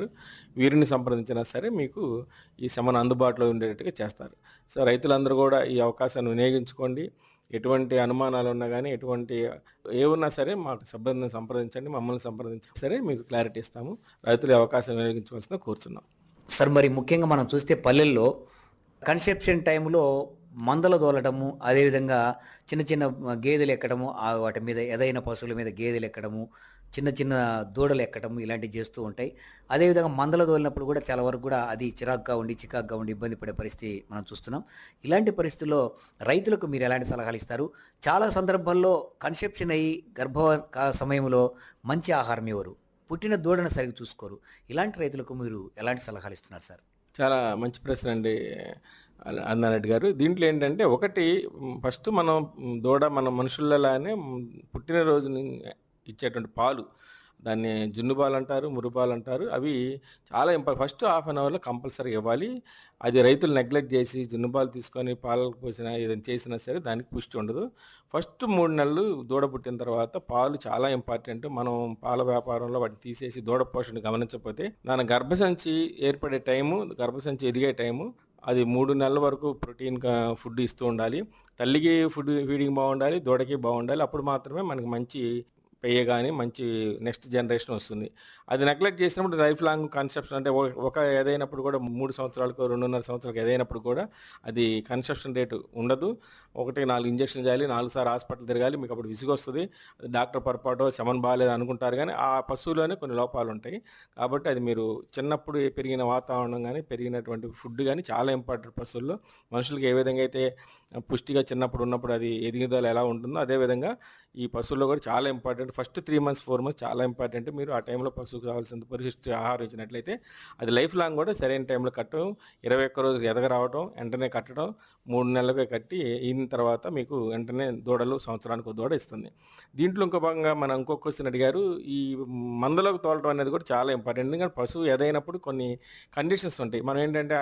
ఉన్నారు వీరిని సంప్రదించినా సరే మీకు ఈ సెమను అందుబాటులో ఉండేటట్టుగా చేస్తారు సో రైతులందరూ కూడా ఈ అవకాశాన్ని వినియోగించుకోండి ఎటువంటి అనుమానాలు ఉన్నా కానీ ఎటువంటి ఏ ఉన్నా సరే మాకు సిబ్బందిని సంప్రదించండి మమ్మల్ని సంప్రదించండి సరే మీకు క్లారిటీ ఇస్తాము రైతులు ఈ అవకాశం వినియోగించుకోవాల్సిన కోరుచున్నాం సార్ మరి ముఖ్యంగా మనం చూస్తే పల్లెల్లో కన్సెప్షన్ టైంలో మందలు దోలటము అదేవిధంగా చిన్న చిన్న గేదెలు ఎక్కడము ఆ వాటి మీద ఏదైన పశువుల మీద గేదెలు ఎక్కడము చిన్న చిన్న దూడలు ఎక్కడము ఇలాంటివి చేస్తూ ఉంటాయి అదేవిధంగా మందలు దోలినప్పుడు కూడా చాలా వరకు కూడా అది చిరాగ్గా ఉండి చికాగ్గా ఉండి ఇబ్బంది పడే పరిస్థితి మనం చూస్తున్నాం ఇలాంటి పరిస్థితుల్లో రైతులకు మీరు ఎలాంటి సలహాలు ఇస్తారు చాలా సందర్భాల్లో కన్సెప్షన్ అయ్యి గర్భ సమయంలో మంచి ఆహారం ఇవ్వరు పుట్టిన దూడను సరిగ్గా చూసుకోరు ఇలాంటి రైతులకు మీరు ఎలాంటి సలహాలు ఇస్తున్నారు సార్ చాలా మంచి ప్రశ్న అండి అన్న- అన్నారెడ్డి గారు దీంట్లో ఏంటంటే ఒకటి మ్, ఫస్ట్ మనం మ్, దూడ మన మనుషులలానే మ్, పుట్టినరోజుని ఇచ్చేటువంటి పాలు దాన్ని జున్ను పాలు అంటారు మురుపాలు అంటారు అవి చాలా ఇంప ఫస్ట్ హాఫ్ అన్ అవర్లో కంపల్సరీ ఇవ్వాలి అది రైతులు నెగ్లెక్ట్ చేసి జున్ను పాలు తీసుకొని పాలు పోసినా ఏదైనా చేసినా సరే దానికి పుష్టి ఉండదు ఫస్ట్ మూడు నెలలు దూడ పుట్టిన తర్వాత పాలు చాలా ఇంపార్టెంట్ మనం పాల వ్యాపారంలో వాటిని తీసేసి దూడ పోషణ గమనించకపోతే దాని గర్భసంచి ఏర్పడే టైము గర్భసంచి ఎదిగే టైము అది మూడు నెలల వరకు ప్రోటీన్ గా- ఫుడ్ ఇస్తూ ఉండాలి తల్లికి ఫుడ్ ఫీడింగ్ బాగుండాలి దూడకి బాగుండాలి అప్పుడు మాత్రమే మనకి మంచి పెయ్య కానీ మంచి నెక్స్ట్ జనరేషన్ వస్తుంది అది నెగ్లెక్ట్ చేసినప్పుడు లైఫ్ లాంగ్ కన్సెప్షన్ అంటే ఒక- ఒక ఏదైనప్పుడు కూడా మూడు సంవత్సరాలకు రెండున్నర సంవత్సరాలకు ఏదైనప్పుడు కూడా అది కన్సెప్షన్ రేటు ఉండదు ఒకటి నాలుగు ఇంజక్షన్ చేయాలి నాలుగు సార్లు హాస్పిటల్ తిరగాలి మీకు అప్పుడు విసుగు వస్తుంది డాక్టర్ పొరపాటు శమన్ బాగాలేదు అనుకుంటారు కానీ ఆ పశువులోనే కొన్ని లోపాలు ఉంటాయి కాబట్టి అది మీరు చిన్నప్పుడు పెరిగిన వాతావరణం కానీ పెరిగినటువంటి ఫుడ్ కానీ చాలా ఇంపార్టెంట్ పశువుల్లో మనుషులకి ఏ విధంగా అయితే పుష్టిగా చిన్నప్పుడు ఉన్నప్పుడు అది ఎదుగుదల ఎలా ఉంటుందో అదేవిధంగా ఈ పశువుల్లో కూడా చాలా important first three months four months చాలా ఇంపార్టెంట్ మీరు ఆ టైంలో పశువుకు కావాల్సిన పరిశుష్టి ఆహారం ఇచ్చినట్లయితే అది లైఫ్ లాంగ్ కూడా సరైన టైంలో కట్టడం ఇరవై ఒక్క రోజు ఎదగ రావడం వెంటనే కట్టడం మూడు నెలలకే కట్టి అయిన తర్వాత మీకు వెంటనే దూడలు సంవత్సరానికి ఒక దూడ ఇస్తుంది దీంట్లో ఇంకో భాగంగా మనం ఇంకో క్వశ్చన్ అడిగారు ఈ మందులకు తోలడం అనేది కూడా చాలా ఇంపార్టెంట్ ఎందుకంటే పశువు ఎదైనప్పుడు కొన్ని కండిషన్స్ ఉంటాయి మనం ఏంటంటే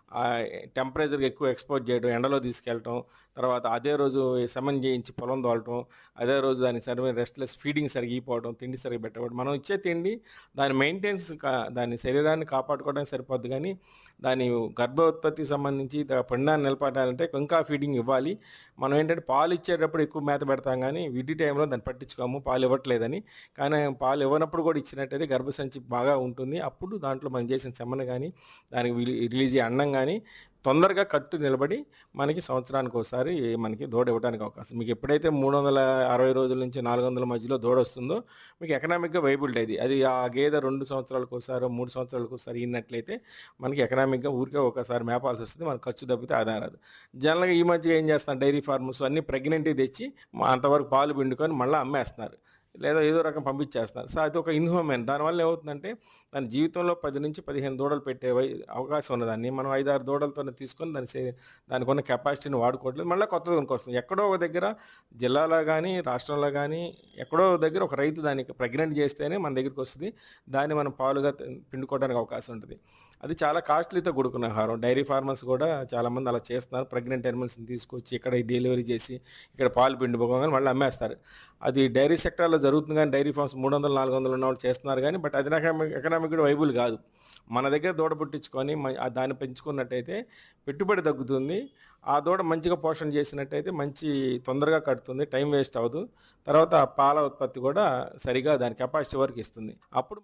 టెంపరేచర్కి ఎక్కువ ఎక్స్పోజ్ చేయడం ఎండలో తీసుకెళ్ళటం తర్వాత అదే రోజు సెమన్ చేయించి పొలం తోలటం అదే రోజు దానికి సరైన రెస్ట్లెస్ ఫీడింగ్ సరిగ్గా ఇవ్వడం తిండి సరిగ్గా పెట్టకపోవడం మనం ఇచ్చే తిండి దాని మెయింటెనెన్స్ దాని శరీరాన్ని కాపాడుకోవడానికి సరిపోద్ది కానీ దాని గర్భోత్పత్తికి సంబంధించి దా- పిండాన్ని నిలబడాలంటే ఇంకా ఫీడింగ్ ఇవ్వాలి మనం ఏంటంటే పాలు ఇచ్చేటప్పుడు ఎక్కువ మేత పెడతాం కానీ విడి టైంలో దాన్ని పట్టించుకోము పాలు ఇవ్వట్లేదని కానీ పాలు ఇవ్వనప్పుడు కూడా ఇచ్చినట్టయితే గర్భసంచి బాగా ఉంటుంది అప్పుడు దాంట్లో మనం చేసిన సెమ్మన కానీ దానికి విలి- రిలీజ్ అయ్యే అన్నం కానీ తొందరగా కట్టు నిలబడి మనకి సంవత్సరానికి ఒకసారి మనకి దూడ ఇవ్వడానికి అవకాశం మీకు ఎప్పుడైతే మూడు వందల అరవై రోజుల నుంచి నాలుగు వందల మధ్యలో దూడ వస్తుందో మీకు ఎకనామిక్గా వైబిలిటీ అది అది ఆ గేదె రెండు సంవత్సరాలకు ఒకసారి మూడు సంవత్సరాలకు ఒకసారి ఇన్నట్లయితే మనకి ఎకనామిక్గా ఊరికే ఒకసారి మేపాల్సి వస్తుంది మనకు ఖర్చు తప్పితే ఆదాయం రాదు జనరల్గా ఈ మధ్య ఏం చేస్తున్నారు డైరీ ఫార్మర్స్ అన్ని ప్రెగ్నెంట్ తెచ్చి మా అంతవరకు పాలు పిండుకొని మళ్ళీ అమ్మేస్తున్నారు లేదా ఏదో రకం పంపించేస్తున్నారు సో అది ఒక ఇన్హ్యూమెన్ దానివల్ల ఏమవుతుందంటే దాని జీవితంలో పది నుంచి పదిహేను దూడలు పెట్టే వై- అవకాశం ఉన్నదాన్ని మనం ఐదారు దూడలతో తీసుకొని దాని సే- దానికి ఉన్న కెపాసిటీని వాడుకోవట్లేదు మళ్ళీ కొత్త కొనుక్కొస్తుంది ఎక్కడో ఒక దగ్గర జిల్లాలో కానీ రాష్ట్రంలో కానీ ఎక్కడో ఒక దగ్గర ఒక రైతు దానికి ప్రెగ్నెంట్ చేస్తేనే మన దగ్గరికి వస్తుంది దాన్ని మనం పాలుగా త- పిండుకోవడానికి అవకాశం ఉంటుంది అది చాలా కాస్ట్లీతో కూడుకున్న ఆహారం డైరీ ఫార్మర్స్ కూడా చాలామంది అలా చేస్తున్నారు ప్రెగ్నెంట్ ఎనిమల్స్ని తీసుకొచ్చి ఇక్కడ డెలివరీ చేసి ఇక్కడ పాలు పిండిపోగానే మళ్ళీ అమ్మేస్తారు అది డైరీ సెక్టార్లో జరుగుతుంది కానీ డైరీ ఫార్మ్స్ మూడు వందలు నాలుగు వందలు ఉన్న వాళ్ళు చేస్తున్నారు కానీ బట్ అది ఎకనామిక్ కూడా వైబుల్ కాదు మన దగ్గర దూడ పుట్టించుకొని మ- ఆ దాన్ని పెంచుకున్నట్టయితే పెట్టుబడి తగ్గుతుంది ఆ దూడ మంచిగా పోషణ చేసినట్టయితే మంచి తొందరగా కడుతుంది టైం వేస్ట్ అవ్వదు తర్వాత ఆ పాల ఉత్పత్తి కూడా సరిగా దాని కెపాసిటీ వరకు ఇస్తుంది అప్పుడు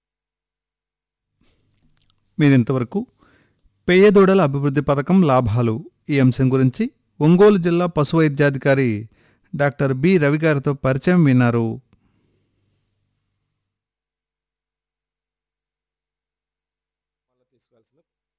మీరు ఇంతవరకు పెయ్యదూడల అభివృద్ధి పథకం లాభాలు ఈ అంశం గురించి ఒంగోలు జిల్లా పశు వైద్యాధికారి డాక్టర్ బి రవి గారితో పరిచయం విన్నారు తీసుకువెళ్తుంది